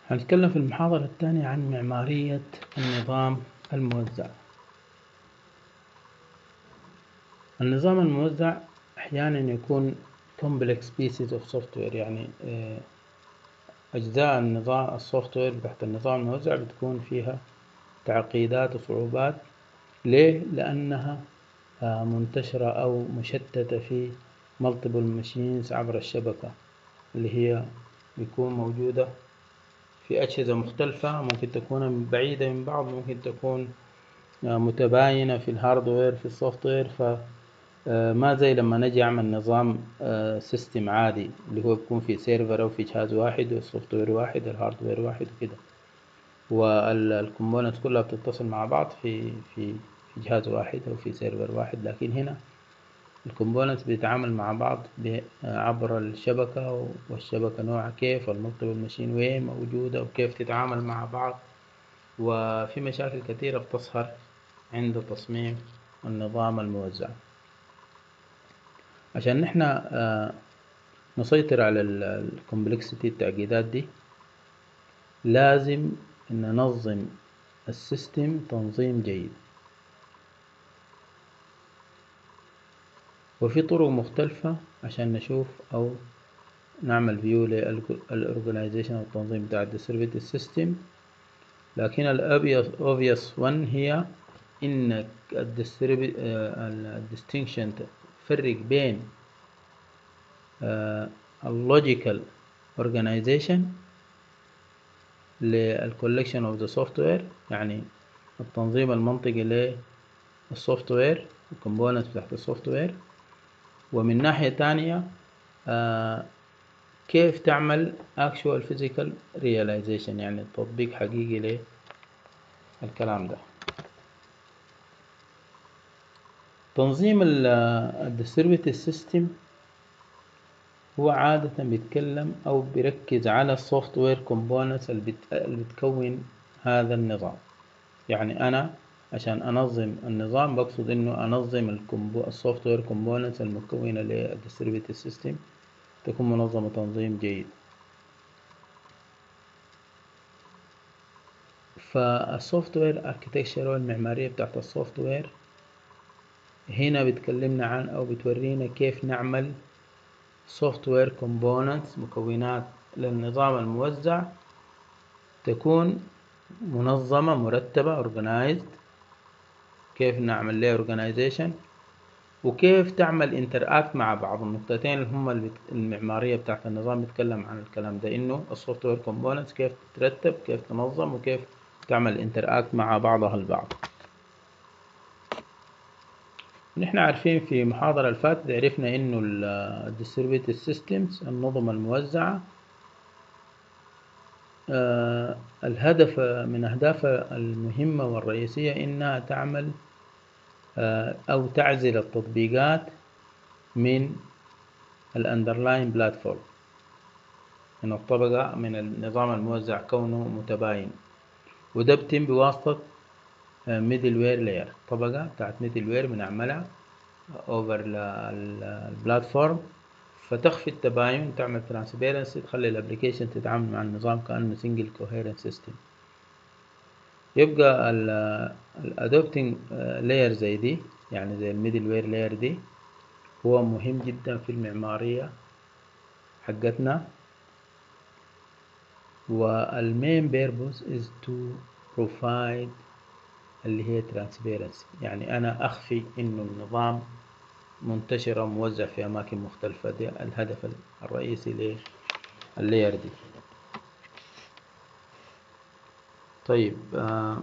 هنتكلم في المحاضرة الثانية عن معمارية النظام الموزع النظام الموزع أحيانا يكون complex pieces of software يعني آه، أجزاء النظام السوفت وير تحت النظام الموزع بتكون فيها تعقيدات وصعوبات ليه؟ لأنها آه، منتشرة أو مشتتة في multiple machines عبر الشبكة اللي هي بيكون موجودة في أجهزة مختلفة ممكن تكون بعيدة من بعض ممكن تكون آه، متباينة في الهاردوير في السوفت وير فما زي لما نجي أعمل نظام سيستم عادي اللي هو بيكون في سيرفر أو في جهاز واحد والسوفت وير واحد الهاردوير واحد وكده والكومبوننت كلها بتتصل مع بعض في في في جهاز واحد أو في سيرفر واحد لكن هنا الكومبوننتس بيتعامل مع بعض عبر الشبكة والشبكة نوعها كيف والمالتيبل ماشين وين موجودة وكيف تتعامل مع بعض وفي مشاكل كثيرة بتظهر عند تصميم النظام الموزع عشان نحنا آه، نسيطر على الكومبلكسيتي التعقيدات دي لازم ننظم السيستم تنظيم جيد وفي طرق مختلفة عشان نشوف أو نعمل فيو للأورجنايزيشن والتنظيم بتاع الديستريبيوتد سيستم لكن الأوبيوس ون هي إنك الديستنكشن تفرق بين اللوجيكال اورجنايزيشن للكولكشن اوف ذا سوفت وير يعني التنظيم المنطقي للسوفت وير الكومبوننتس بتاعت السوفت وير ومن ناحية تانية آه كيف تعمل actual physical realization يعني تطبيق حقيقي للكلام ده تنظيم ال distributed system هو عادة بيتكلم أو بيركز على السوفت وير كومبوننتس اللي بتكون هذا النظام يعني أنا عشان أنظم النظام بقصد إنه أنظم السوفت وير كومبوننتس المكونة للديستريبيوتد سيستم تكون منظمة تنظيم جيد فالسوفت وير اركتكشر والمعمارية بتاعت السوفت وير هنا بتكلمنا عن أو بتورينا كيف نعمل سوفت وير كومبوننتس مكونات للنظام الموزع تكون منظمة مرتبة organized كيف نعمل ليه organization وكيف تعمل انتراكت مع بعض النقطتين اللي هم المعمارية بتاعت النظام بيتكلم عن الكلام ده انه السوفت وير كومبوننتس كيف تترتب كيف تنظم وكيف تعمل انتراكت مع بعضها البعض نحن عارفين في محاضرة الفاتت عرفنا انه ال distributed systems النظم الموزعة آه الهدف من أهدافها المهمة والرئيسية إنها تعمل آه أو تعزل التطبيقات من الأندرلاين بلاتفورم من الطبقة من النظام الموزع كونه متباين وده بتم بواسطة ميدل وير لاير طبقة بتاعت ميدل وير بنعملها اوفر البلاتفورم فتخفي التباين تعمل ترانسبيرنسي تخلي الابلكيشن تتعامل مع النظام كأنه سنجل كوهيرنت سيستم يبقى الادوبتنج لاير زي دي يعني زي الميدل وير لاير دي هو مهم جدا في المعمارية حقتنا والمين بيربوس is to provide اللي هي ترانسبيرنسي يعني أنا أخفي إنه النظام منتشر وموزع في أماكن مختلفة دي الهدف الرئيسي لللاير دي طيب آه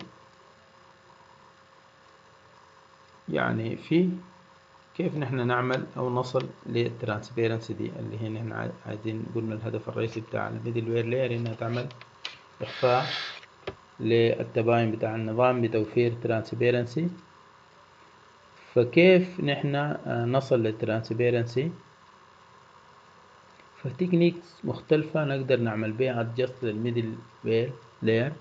يعني في كيف نحن نعمل أو نصل للترانسبيرنسي دي اللي هي نحن عايزين قلنا الهدف الرئيسي بتاع الميدل وير لاير إنها تعمل إخفاء للتباين بتاع النظام بتوفير ترانسبيرنسي فكيف نحن نصل للترانسبيرنسي فتكنيكس مختلفة نقدر نعمل بيها adjust للميدل وير لاير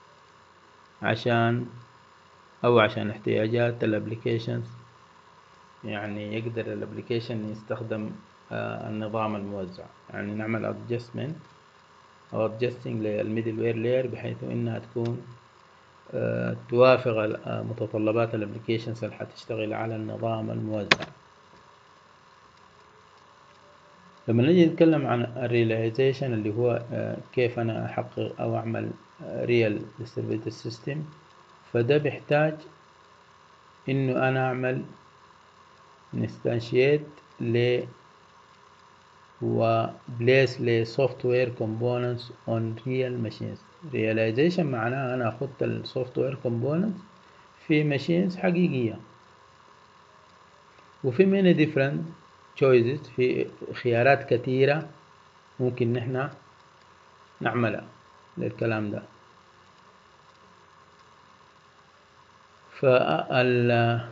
عشان أو عشان احتياجات الابليكيشنز يعني يقدر الابليكيشن يستخدم النظام الموزع يعني نعمل adjustment أو adjusting للميدل وير لاير بحيث إنها تكون آه، توافق متطلبات الابلكيشنز اللي حتشتغل على النظام الموزع لما نجي نتكلم عن الريلايزيشن اللي هو آه، كيف أنا أحقق أو أعمل ريال distributed system فده بيحتاج إنه أنا أعمل نستانشيت ل و place ل software components on real machines realization معناها أنا أخدت ال software components في machines حقيقية وفي many different choices في خيارات كثيرة ممكن نحن نعملها للكلام ده فال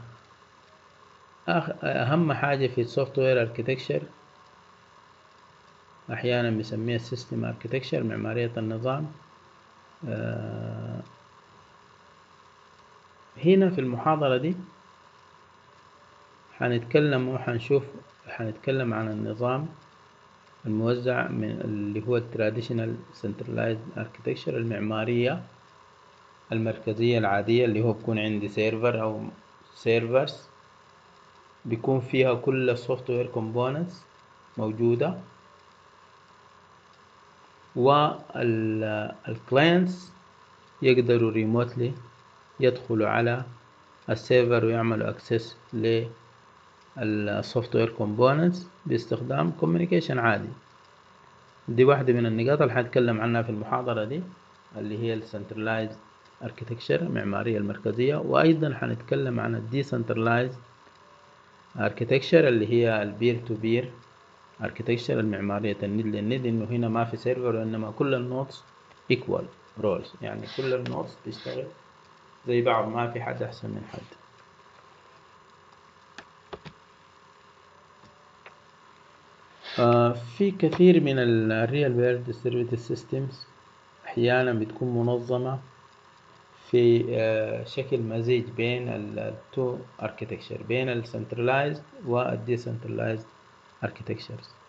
أهم حاجة في السوفت وير اركتكشر أحيانا بنسميها السيستم اركتكشر معمارية النظام آه، هنا في المحاضرة دي حنتكلم وحنشوف حنتكلم عن النظام الموزع من اللي هو التراديشنال سنترلايزد اركتكشر المعمارية المركزية العادية اللي هو بيكون عندي سيرفر أو سيرفرز بيكون فيها كل السوفت وير كومبوننتس موجودة والكلاينتس يقدروا ريموتلي يدخلوا على السيرفر ويعملوا اكسس للسوفت وير كومبوننتس باستخدام كوميونيكيشن عادي دي واحدة من النقاط اللي حنتكلم عنها في المحاضرة دي اللي هي السنترلايزد اركتكشر المعمارية المركزية وأيضا حنتكلم عن الديسنترلايزد اركتكشر اللي هي البير تو بير اركتكشر المعمارية الند للند انه هنا ما في سيرفر وانما كل النودز ايكوال رولز يعني كل النودز تشتغل زي بعض ما في حد احسن من حد آه في كثير من الريال ويرد ديستريبيوتد سيستمز احيانا بتكون منظمة في آه شكل مزيج بين التو اركتكشر بين السنترلايزد والديسنترلايزد architectures